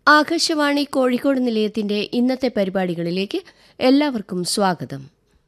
ആകാശവാണി കോഴിക്കോട് നിലയത്തിന്റെ ഇന്നത്തെ പരിപാടികളിലേക്ക് എല്ലാവർക്കും സ്വാഗതം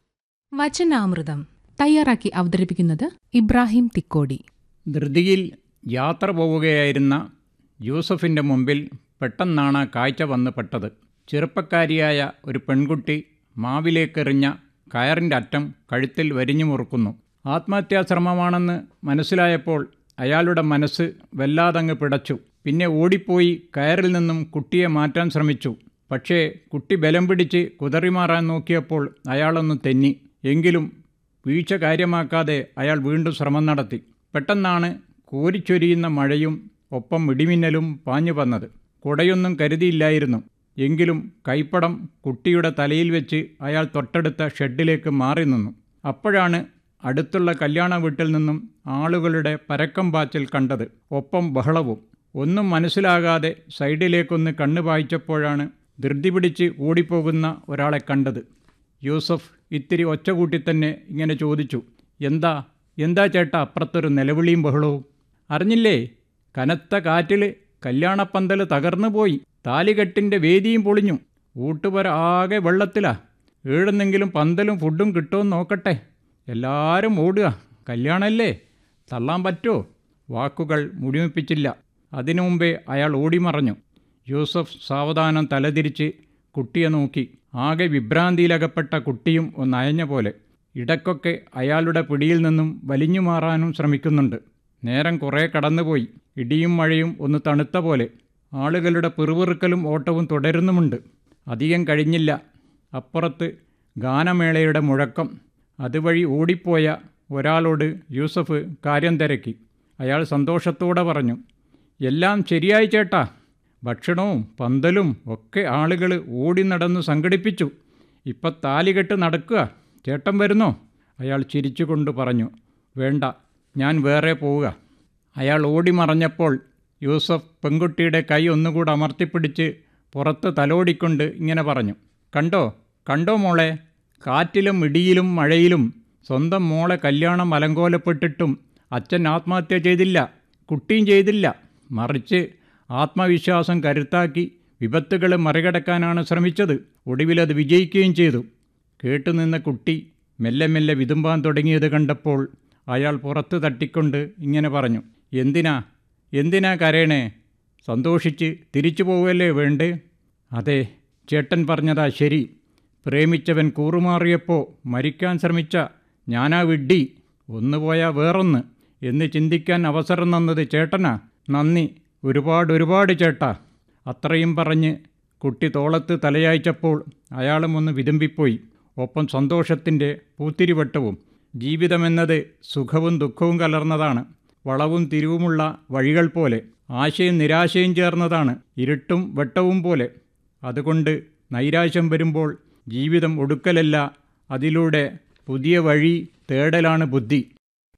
വചനാമൃതം തയ്യാറാക്കി അവതരിപ്പിക്കുന്നത് ഇബ്രാഹിം തിക്കോടി ധൃതിയിൽ യാത്ര പോവുകയായിരുന്ന യൂസഫിൻ്റെ മുമ്പിൽ പെട്ടെന്നാണ് കാഴ്ച വന്ന് പെട്ടത് ചെറുപ്പക്കാരിയായ ഒരു പെൺകുട്ടി മാവിലേക്കെറിഞ്ഞ കയറിൻ്റെ അറ്റം കഴുത്തിൽ വരിഞ്ഞു മുറുക്കുന്നു ആത്മഹത്യാശ്രമമാണെന്ന് മനസ്സിലായപ്പോൾ അയാളുടെ മനസ്സ് വല്ലാതങ്ങ് പിടച്ചു പിന്നെ ഓടിപ്പോയി കയറിൽ നിന്നും കുട്ടിയെ മാറ്റാൻ ശ്രമിച്ചു പക്ഷേ കുട്ടി ബലം പിടിച്ച് കുതറിമാറാൻ നോക്കിയപ്പോൾ അയാളൊന്ന് തെന്നി എങ്കിലും വീഴ്ച കാര്യമാക്കാതെ അയാൾ വീണ്ടും ശ്രമം നടത്തി പെട്ടെന്നാണ് കോരിച്ചൊരിയുന്ന മഴയും ഒപ്പം ഇടിമിന്നലും പാഞ്ഞു വന്നത് കുടയൊന്നും കരുതിയില്ലായിരുന്നു എങ്കിലും കൈപ്പടം കുട്ടിയുടെ തലയിൽ വെച്ച് അയാൾ തൊട്ടടുത്ത ഷെഡിലേക്ക് മാറി നിന്നു അപ്പോഴാണ് അടുത്തുള്ള കല്യാണ വീട്ടിൽ നിന്നും ആളുകളുടെ പരക്കം പാച്ചിൽ കണ്ടത് ഒപ്പം ബഹളവും ഒന്നും മനസ്സിലാകാതെ സൈഡിലേക്കൊന്ന് കണ്ണു പായിച്ചപ്പോഴാണ് ധൃതി പിടിച്ച് ഓടിപ്പോകുന്ന ഒരാളെ കണ്ടത് യൂസഫ് ഇത്തിരി ഒച്ച കൂട്ടി തന്നെ ഇങ്ങനെ ചോദിച്ചു എന്താ എന്താ ചേട്ടാ അപ്പുറത്തൊരു നിലവിളിയും ബഹളവും അറിഞ്ഞില്ലേ കനത്ത കാറ്റിൽ കല്യാണപ്പന്തൽ തകർന്നു പോയി താലികെട്ടിൻ്റെ വേദിയും പൊളിഞ്ഞു ഊട്ടുപുര ആകെ വെള്ളത്തിലാ ഏഴുന്നെങ്കിലും പന്തലും ഫുഡും കിട്ടുമെന്ന് നോക്കട്ടെ എല്ലാവരും ഓടുക കല്യാണമല്ലേ തള്ളാൻ പറ്റുമോ വാക്കുകൾ മുടിമിപ്പിച്ചില്ല അതിനു മുമ്പേ അയാൾ ഓടിമറഞ്ഞു യൂസഫ് സാവധാനം തലതിരിച്ച് കുട്ടിയെ നോക്കി ആകെ വിഭ്രാന്തിയിലകപ്പെട്ട കുട്ടിയും ഒന്നയഞ്ഞ പോലെ ഇടയ്ക്കൊക്കെ അയാളുടെ പിടിയിൽ നിന്നും വലിഞ്ഞു മാറാനും ശ്രമിക്കുന്നുണ്ട് നേരം കുറേ കടന്നുപോയി ഇടിയും മഴയും ഒന്ന് തണുത്ത പോലെ ആളുകളുടെ പിറുപിറുക്കലും ഓട്ടവും തുടരുന്നുമുണ്ട് അധികം കഴിഞ്ഞില്ല അപ്പുറത്ത് ഗാനമേളയുടെ മുഴക്കം അതുവഴി ഓടിപ്പോയ ഒരാളോട് യൂസഫ് കാര്യം തിരക്കി അയാൾ സന്തോഷത്തോടെ പറഞ്ഞു എല്ലാം ശരിയായി ചേട്ടാ ഭക്ഷണവും പന്തലും ഒക്കെ ആളുകൾ ഓടി നടന്ന് സംഘടിപ്പിച്ചു ഇപ്പം താലികെട്ട് നടക്കുക ചേട്ടൻ വരുന്നോ അയാൾ ചിരിച്ചുകൊണ്ട് പറഞ്ഞു വേണ്ട ഞാൻ വേറെ പോവുക അയാൾ ഓടി മറഞ്ഞപ്പോൾ യൂസഫ് പെൺകുട്ടിയുടെ കൈ ഒന്നുകൂടെ അമർത്തിപ്പിടിച്ച് പുറത്ത് തലോടിക്കൊണ്ട് ഇങ്ങനെ പറഞ്ഞു കണ്ടോ കണ്ടോ മോളെ കാറ്റിലും ഇടിയിലും മഴയിലും സ്വന്തം മോളെ കല്യാണം അലങ്കോലപ്പെട്ടിട്ടും അച്ഛൻ ആത്മഹത്യ ചെയ്തില്ല കുട്ടിയും ചെയ്തില്ല മറിച്ച് ആത്മവിശ്വാസം കരുത്താക്കി വിപത്തുകളെ മറികടക്കാനാണ് ശ്രമിച്ചത് ഒടുവിലത് വിജയിക്കുകയും ചെയ്തു കേട്ടുനിന്ന കുട്ടി മെല്ലെ മെല്ലെ വിതുമ്പാൻ തുടങ്ങിയത് കണ്ടപ്പോൾ അയാൾ പുറത്ത് തട്ടിക്കൊണ്ട് ഇങ്ങനെ പറഞ്ഞു എന്തിനാ എന്തിനാ കരയണേ സന്തോഷിച്ച് തിരിച്ചു പോവുകയല്ലേ വേണ്ടേ അതെ ചേട്ടൻ പറഞ്ഞതാ ശരി പ്രേമിച്ചവൻ കൂറുമാറിയപ്പോൾ മരിക്കാൻ ശ്രമിച്ച ഞാനാ വിഡ്ഡി ഒന്ന് പോയാൽ വേറൊന്ന് എന്ന് ചിന്തിക്കാൻ അവസരം തന്നത് ചേട്ടനാ നന്ദി ഒരുപാട് ഒരുപാട് ചേട്ടാ അത്രയും പറഞ്ഞ് കുട്ടി തോളത്ത് തലയായിച്ചപ്പോൾ അയാളും ഒന്ന് വിതുമ്പിപ്പോയി ഒപ്പം സന്തോഷത്തിൻ്റെ പൂത്തിരിവട്ടവും ജീവിതമെന്നത് സുഖവും ദുഃഖവും കലർന്നതാണ് വളവും തിരിവുമുള്ള വഴികൾ പോലെ ആശയും നിരാശയും ചേർന്നതാണ് ഇരുട്ടും വെട്ടവും പോലെ അതുകൊണ്ട് നൈരാശ്യം വരുമ്പോൾ ജീവിതം ഒടുക്കലല്ല അതിലൂടെ പുതിയ വഴി തേടലാണ് ബുദ്ധി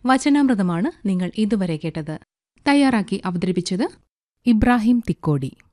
വചനാമൃതമാണ് നിങ്ങൾ ഇതുവരെ കേട്ടത് തയ്യാറാക്കി അവതരിപ്പിച്ചത് ഇബ്രാഹിം തിക്കോടി